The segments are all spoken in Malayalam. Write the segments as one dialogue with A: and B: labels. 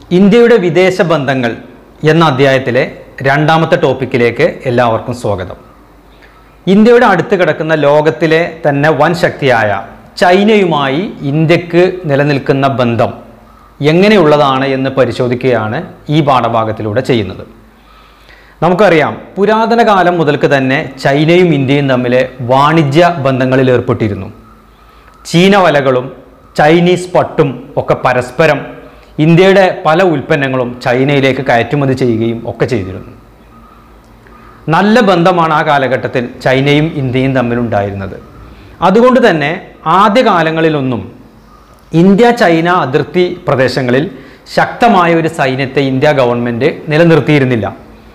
A: ഇന്ത്യയുടെ വിദേശ ബന്ധങ്ങൾ എന്ന അധ്യായത്തിലെ രണ്ടാമത്തെ ടോപ്പിക്കിലേക്ക് എല്ലാവർക്കും സ്വാഗതം ഇന്ത്യയുടെ അടുത്ത് കിടക്കുന്ന ലോകത്തിലെ തന്നെ വൻ ശക്തിയായ ചൈനയുമായി ഇന്ത്യക്ക് നിലനിൽക്കുന്ന ബന്ധം എങ്ങനെയുള്ളതാണ് എന്ന് പരിശോധിക്കുകയാണ് ഈ പാഠഭാഗത്തിലൂടെ ചെയ്യുന്നത് നമുക്കറിയാം പുരാതന കാലം മുതൽക്ക് തന്നെ ചൈനയും ഇന്ത്യയും തമ്മിൽ വാണിജ്യ ബന്ധങ്ങളിൽ ഏർപ്പെട്ടിരുന്നു ചീന വലകളും ചൈനീസ് പട്ടും ഒക്കെ പരസ്പരം ഇന്ത്യയുടെ പല ഉൽപ്പന്നങ്ങളും ചൈനയിലേക്ക് കയറ്റുമതി ചെയ്യുകയും ഒക്കെ ചെയ്തിരുന്നു നല്ല ബന്ധമാണ് ആ കാലഘട്ടത്തിൽ ചൈനയും ഇന്ത്യയും തമ്മിലുണ്ടായിരുന്നത് അതുകൊണ്ട് തന്നെ ആദ്യകാലങ്ങളിലൊന്നും ഇന്ത്യ ചൈന അതിർത്തി പ്രദേശങ്ങളിൽ ശക്തമായ ഒരു സൈന്യത്തെ ഇന്ത്യ ഗവൺമെൻറ് നിലനിർത്തിയിരുന്നില്ല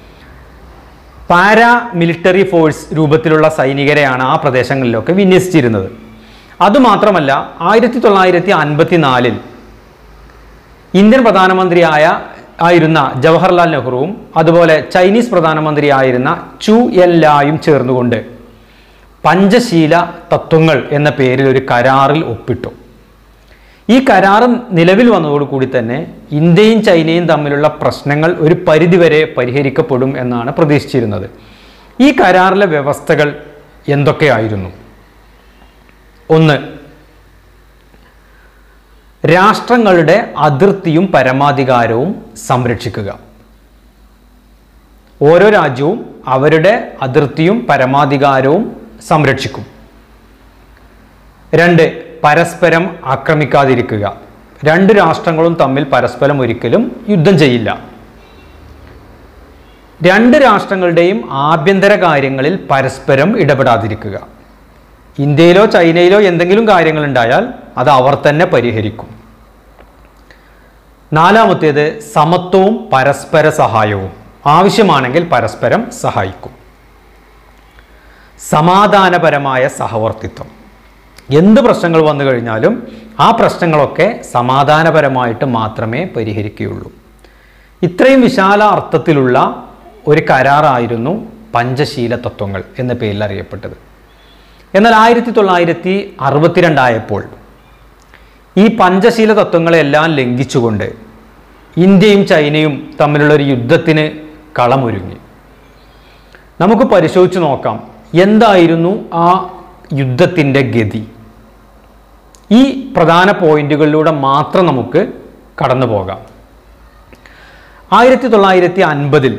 A: പാരാ മിലിറ്ററി ഫോഴ്സ് രൂപത്തിലുള്ള സൈനികരെയാണ് ആ പ്രദേശങ്ങളിലൊക്കെ വിന്യസിച്ചിരുന്നത് അതുമാത്രമല്ല ആയിരത്തി തൊള്ളായിരത്തി അൻപത്തി നാലിൽ ഇന്ത്യൻ പ്രധാനമന്ത്രിയായ ആയിരുന്ന ജവഹർലാൽ നെഹ്റുവും അതുപോലെ ചൈനീസ് പ്രധാനമന്ത്രിയായിരുന്ന ചു എൻ ലായും ചേർന്നുകൊണ്ട് പഞ്ചശീല തത്വങ്ങൾ എന്ന പേരിൽ ഒരു കരാറിൽ ഒപ്പിട്ടു ഈ കരാർ നിലവിൽ വന്നതോടുകൂടി തന്നെ ഇന്ത്യയും ചൈനയും തമ്മിലുള്ള പ്രശ്നങ്ങൾ ഒരു പരിധിവരെ പരിഹരിക്കപ്പെടും എന്നാണ് പ്രതീക്ഷിച്ചിരുന്നത് ഈ കരാറിലെ വ്യവസ്ഥകൾ എന്തൊക്കെയായിരുന്നു ഒന്ന് രാഷ്ട്രങ്ങളുടെ അതിർത്തിയും പരമാധികാരവും സംരക്ഷിക്കുക ഓരോ രാജ്യവും അവരുടെ അതിർത്തിയും പരമാധികാരവും സംരക്ഷിക്കും രണ്ട് പരസ്പരം ആക്രമിക്കാതിരിക്കുക രണ്ട് രാഷ്ട്രങ്ങളും തമ്മിൽ പരസ്പരം ഒരിക്കലും യുദ്ധം ചെയ്യില്ല രണ്ട് രാഷ്ട്രങ്ങളുടെയും ആഭ്യന്തര കാര്യങ്ങളിൽ പരസ്പരം ഇടപെടാതിരിക്കുക ഇന്ത്യയിലോ ചൈനയിലോ എന്തെങ്കിലും കാര്യങ്ങൾ ഉണ്ടായാൽ അത് അവർ തന്നെ പരിഹരിക്കും നാലാമത്തേത് സമത്വവും പരസ്പര സഹായവും ആവശ്യമാണെങ്കിൽ പരസ്പരം സഹായിക്കും സമാധാനപരമായ സഹവർത്തിത്വം എന്ത് പ്രശ്നങ്ങൾ വന്നു കഴിഞ്ഞാലും ആ പ്രശ്നങ്ങളൊക്കെ സമാധാനപരമായിട്ട് മാത്രമേ പരിഹരിക്കുകയുള്ളൂ ഇത്രയും വിശാല അർത്ഥത്തിലുള്ള ഒരു കരാറായിരുന്നു പഞ്ചശീല തത്വങ്ങൾ എന്ന പേരിൽ അറിയപ്പെട്ടത് എന്നാൽ ആയിരത്തി തൊള്ളായിരത്തി അറുപത്തിരണ്ടായപ്പോൾ ഈ പഞ്ചശീല തത്വങ്ങളെല്ലാം ലംഘിച്ചുകൊണ്ട് ഇന്ത്യയും ചൈനയും തമ്മിലുള്ള ഒരു യുദ്ധത്തിന് കളമൊരുങ്ങി നമുക്ക് പരിശോധിച്ച് നോക്കാം എന്തായിരുന്നു ആ യുദ്ധത്തിൻ്റെ ഗതി ഈ പ്രധാന പോയിന്റുകളിലൂടെ മാത്രം നമുക്ക് കടന്നു പോകാം ആയിരത്തി തൊള്ളായിരത്തി അൻപതിൽ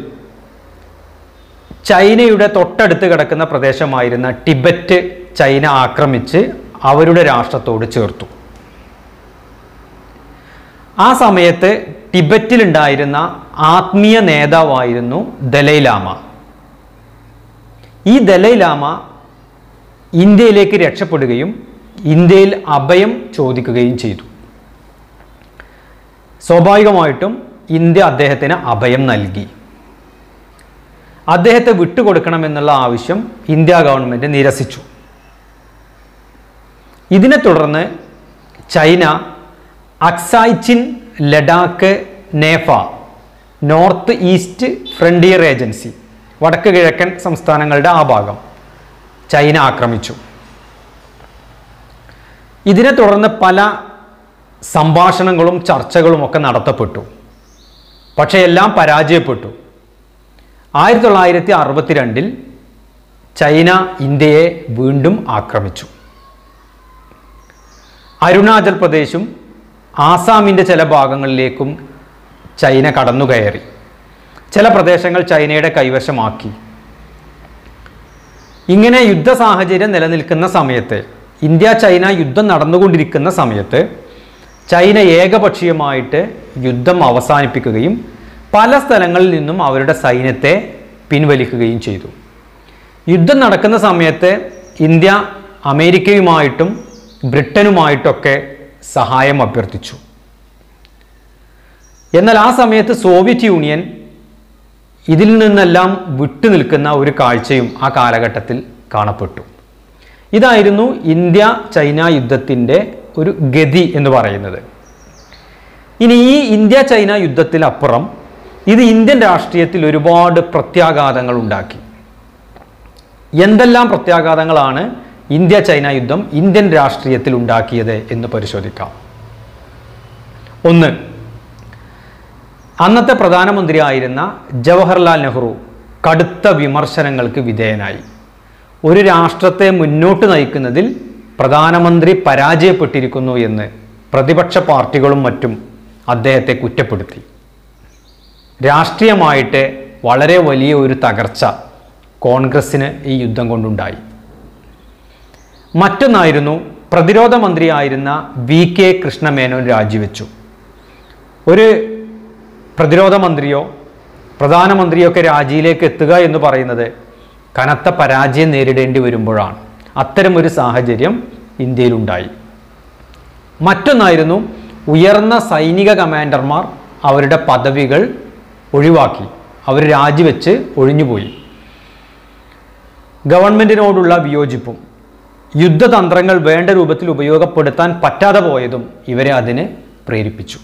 A: ചൈനയുടെ തൊട്ടടുത്ത് കിടക്കുന്ന പ്രദേശമായിരുന്ന ടിബറ്റ് ചൈന ആക്രമിച്ച് അവരുടെ രാഷ്ട്രത്തോട് ചേർത്തു ആ സമയത്ത് ടിബറ്റിലുണ്ടായിരുന്ന ആത്മീയ നേതാവായിരുന്നു ദലൈലാമ ഈ ദലൈലാമ ഇന്ത്യയിലേക്ക് രക്ഷപ്പെടുകയും ഇന്ത്യയിൽ അഭയം ചോദിക്കുകയും ചെയ്തു സ്വാഭാവികമായിട്ടും ഇന്ത്യ അദ്ദേഹത്തിന് അഭയം നൽകി അദ്ദേഹത്തെ വിട്ടുകൊടുക്കണമെന്നുള്ള ആവശ്യം ഇന്ത്യ ഗവൺമെൻറ് നിരസിച്ചു ഇതിനെ തുടർന്ന് China Aksai Chin Ladakh NEFA north east frontier agency വടക്ക് കിഴക്കൻ സംസ്ഥാനങ്ങളുടെ ആ ഭാഗം ചൈന ആക്രമിച്ചു ഇതിനെ തുടർന്ന് പല സംഭാഷണങ്ങളും ചർച്ചകളും ഒക്കെ നടത്തപ്പെട്ടു പക്ഷേ എല്ലാം പരാജയപ്പെട്ടു ആയിരത്തി തൊള്ളായിരത്തി അറുപത്തിരണ്ടിൽ ചൈന ഇന്ത്യയെ വീണ്ടും ആക്രമിച്ചു അരുണാചൽ പ്രദേശും ആസാമിൻ്റെ ചില ഭാഗങ്ങളിലേക്കും ചൈന കടന്നുകയറി ചില പ്രദേശങ്ങൾ ചൈനയുടെ കൈവശമാക്കി ഇങ്ങനെ യുദ്ധ സാഹചര്യം നിലനിൽക്കുന്ന സമയത്ത് ഇന്ത്യ ചൈന യുദ്ധം നടന്നുകൊണ്ടിരിക്കുന്ന സമയത്ത് ചൈന ഏകപക്ഷീയമായിട്ട് യുദ്ധം അവസാനിപ്പിക്കുകയും പല സ്ഥലങ്ങളിൽ നിന്നും അവരുടെ സൈന്യത്തെ പിൻവലിക്കുകയും ചെയ്തു യുദ്ധം നടക്കുന്ന സമയത്ത് ഇന്ത്യ അമേരിക്കയുമായിട്ടും ബ്രിട്ടനുമായിട്ടൊക്കെ സഹായം അഭ്യർത്ഥിച്ചു എന്നാൽ ആ സമയത്ത് സോവിയറ്റ് യൂണിയൻ ഇതിൽ നിന്നെല്ലാം വിട്ടുനിൽക്കുന്ന ഒരു കാഴ്ചയും ആ കാലഘട്ടത്തിൽ കാണപ്പെട്ടു ഇതായിരുന്നു ഇന്ത്യ ചൈന യുദ്ധത്തിൻ്റെ ഒരു ഗതി എന്ന് പറയുന്നത് ഇനി ഈ ഇന്ത്യ ചൈന യുദ്ധത്തിലപ്പുറം ഇത് ഇന്ത്യൻ രാഷ്ട്രീയത്തിൽ ഒരുപാട് പ്രത്യാഘാതങ്ങൾ ഉണ്ടാക്കി എന്തെല്ലാം പ്രത്യാഘാതങ്ങളാണ് ഇന്ത്യ ചൈന യുദ്ധം ഇന്ത്യൻ രാഷ്ട്രീയത്തിൽ ഉണ്ടാക്കിയത് എന്ന് പരിശോധിക്കാം ഒന്ന് അന്നത്തെ പ്രധാനമന്ത്രിയായിരുന്ന ജവഹർലാൽ നെഹ്റു കടുത്ത വിമർശനങ്ങൾക്ക് വിധേയനായി ഒരു രാഷ്ട്രത്തെ മുന്നോട്ട് നയിക്കുന്നതിൽ പ്രധാനമന്ത്രി പരാജയപ്പെട്ടിരിക്കുന്നു എന്ന് പ്രതിപക്ഷ പാർട്ടികളും മറ്റും അദ്ദേഹത്തെ കുറ്റപ്പെടുത്തി രാഷ്ട്രീയമായിട്ട് വളരെ വലിയ ഒരു തകർച്ച കോൺഗ്രസ്സിന് ഈ യുദ്ധം കൊണ്ടുണ്ടായി മറ്റൊന്നായിരുന്നു പ്രതിരോധ മന്ത്രിയായിരുന്ന വി കെ കൃഷ്ണമേനോൻ രാജിവെച്ചു ഒരു പ്രതിരോധ മന്ത്രിയോ പ്രധാനമന്ത്രിയോ ഒക്കെ രാജിയിലേക്ക് എത്തുക എന്ന് പറയുന്നത് കനത്ത പരാജയം നേരിടേണ്ടി വരുമ്പോഴാണ് അത്തരമൊരു സാഹചര്യം ഇന്ത്യയിലുണ്ടായി മറ്റൊന്നായിരുന്നു ഉയർന്ന സൈനിക കമാൻഡർമാർ അവരുടെ പദവികൾ ഒഴിവാക്കി അവർ രാജിവെച്ച് ഒഴിഞ്ഞുപോയി ഗവൺമെന്റിനോടുള്ള വിയോജിപ്പും യുദ്ധതന്ത്രങ്ങൾ വേണ്ട രൂപത്തിൽ ഉപയോഗപ്പെടുത്താൻ പറ്റാതെ പോയതും ഇവരെ അതിന് പ്രേരിപ്പിച്ചു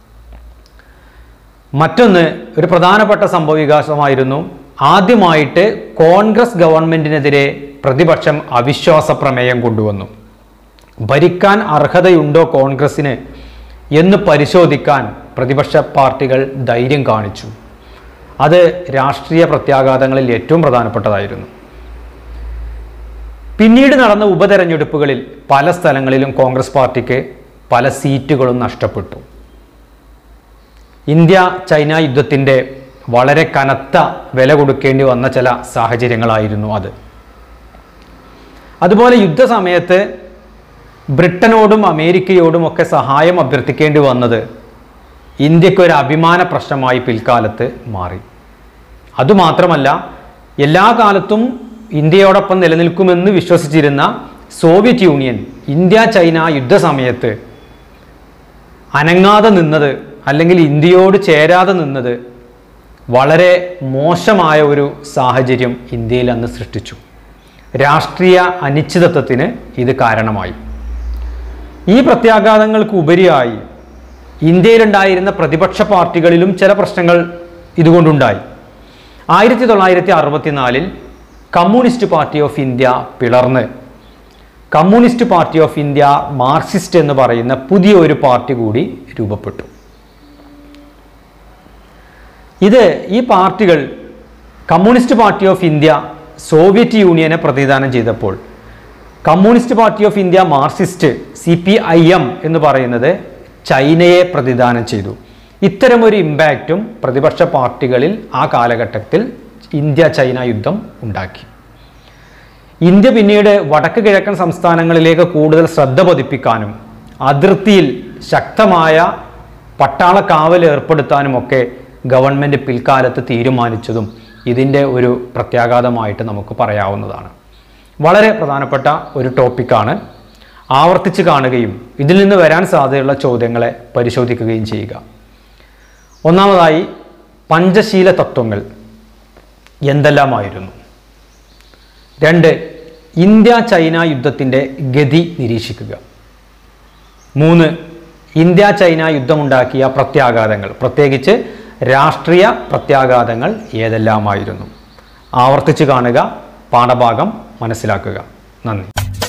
A: മറ്റൊന്ന് ഒരു പ്രധാനപ്പെട്ട സംഭവവികാസമായിരുന്നു ആദ്യമായിട്ട് കോൺഗ്രസ് ഗവൺമെന്റിനെതിരെ പ്രതിപക്ഷം അവിശ്വാസ പ്രമേയം കൊണ്ടുവന്നു ഭരിക്കാൻ അർഹതയുണ്ടോ കോൺഗ്രസിന് എന്ന് പരിശോധിക്കാൻ പ്രതിപക്ഷ പാർട്ടികൾ ധൈര്യം കാണിച്ചു അത് രാഷ്ട്രീയ പ്രത്യാഘാതങ്ങളിൽ ഏറ്റവും പ്രധാനപ്പെട്ടതായിരുന്നു പിന്നീട് നടന്ന ഉപതെരഞ്ഞെടുപ്പുകളിൽ പല സ്ഥലങ്ങളിലും കോൺഗ്രസ് പാർട്ടിക്ക് പല സീറ്റുകളും നഷ്ടപ്പെട്ടു ഇന്ത്യ ചൈന യുദ്ധത്തിൻ്റെ വളരെ കനത്ത വില കൊടുക്കേണ്ടി വന്ന ചില സാഹചര്യങ്ങളായിരുന്നു അത് അതുപോലെ യുദ്ധസമയത്ത് ബ്രിട്ടനോടും അമേരിക്കയോടും ഒക്കെ സഹായം അഭ്യർത്ഥിക്കേണ്ടി വന്നത് ഇന്ത്യക്ക് ഒരു അഭിമാന പ്രശ്നമായി പിൽക്കാലത്ത് മാറി അതുമാത്രമല്ല എല്ലാ കാലത്തും ഇന്ത്യയോടൊപ്പം നിലനിൽക്കുമെന്ന് വിശ്വസിച്ചിരുന്ന സോവിയറ്റ് യൂണിയൻ ഇന്ത്യ ചൈന യുദ്ധസമയത്ത് അനങ്ങാതെ നിന്നത് അല്ലെങ്കിൽ ഇന്ത്യയോട് ചേരാതെ നിന്നത് വളരെ മോശമായ ഒരു സാഹചര്യം ഇന്ത്യയിൽ അന്ന് സൃഷ്ടിച്ചു രാഷ്ട്രീയ അനിശ്ചിതത്വത്തിന് ഇത് കാരണമായി ഈ പ്രത്യാഘാതങ്ങൾക്ക് ഉപരിയായി ഇന്ത്യയിലുണ്ടായിരുന്ന പ്രതിപക്ഷ പാർട്ടികളിലും ചില പ്രശ്നങ്ങൾ ഇതുകൊണ്ടുണ്ടായി ആയിരത്തി തൊള്ളായിരത്തി അറുപത്തിനാലിൽ കമ്മ്യൂണിസ്റ്റ് പാർട്ടി ഓഫ് ഇന്ത്യ പിളർന്ന് communist party of India Marxist എന്ന് പറയുന്ന പുതിയ ഒരു പാർട്ടി കൂടി രൂപപ്പെട്ടു ഇത് ഈ പാർട്ടികൾ communist party of India Soviet യൂണിയനെ പ്രതിദാനം ചെയ്തപ്പോൾ communist party of India Marxist C P I M എന്ന് പറയുന്നത് ചൈനയെ പ്രതിദാനം ചെയ്തു ഇത്തരമൊരു ഇമ്പാക്റ്റും പ്രതിപക്ഷ പാർട്ടികളിൽ ആ കാലഘട്ടത്തിൽ ഇന്ത്യ ചൈന യുദ്ധം ഉണ്ടാക്കി ഇന്ത്യ പിന്നീട് വടക്ക് കിഴക്കൻ സംസ്ഥാനങ്ങളിലേക്ക് കൂടുതൽ ശ്രദ്ധ പതിപ്പിക്കാനും അതിർത്തിയിൽ ശക്തമായ പട്ടാള കാവൽ ഏർപ്പെടുത്താനുമൊക്കെ ഗവൺമെൻറ് പിൽക്കാലത്ത് തീരുമാനിച്ചതും ഇതിൻ്റെ ഒരു പ്രത്യാഘാതമായിട്ട് നമുക്ക് പറയാവുന്നതാണ് വളരെ പ്രധാനപ്പെട്ട ഒരു ടോപ്പിക്കാണ് ആവർത്തിച്ച് കാണുകയും ഇതിൽ നിന്ന് വരാൻ സാധ്യതയുള്ള ചോദ്യങ്ങളെ പരിശോധിക്കുകയും ചെയ്യുക ഒന്നാമതായി പഞ്ചശീല തത്വങ്ങൾ എന്തെല്ലാമായിരുന്നു രണ്ട് ഇന്ത്യ ചൈന യുദ്ധത്തിൻ്റെ ഗതി നിരീക്ഷിക്കുക മൂന്ന് ഇന്ത്യ ചൈന യുദ്ധമുണ്ടാക്കിയ പ്രത്യാഘാതങ്ങൾ പ്രത്യേകിച്ച് രാഷ്ട്രീയ പ്രത്യാഘാതങ്ങൾ ഏതെല്ലാമായിരുന്നു ആവർത്തിച്ച് കാണുക പാഠഭാഗം മനസ്സിലാക്കുക നന്ദി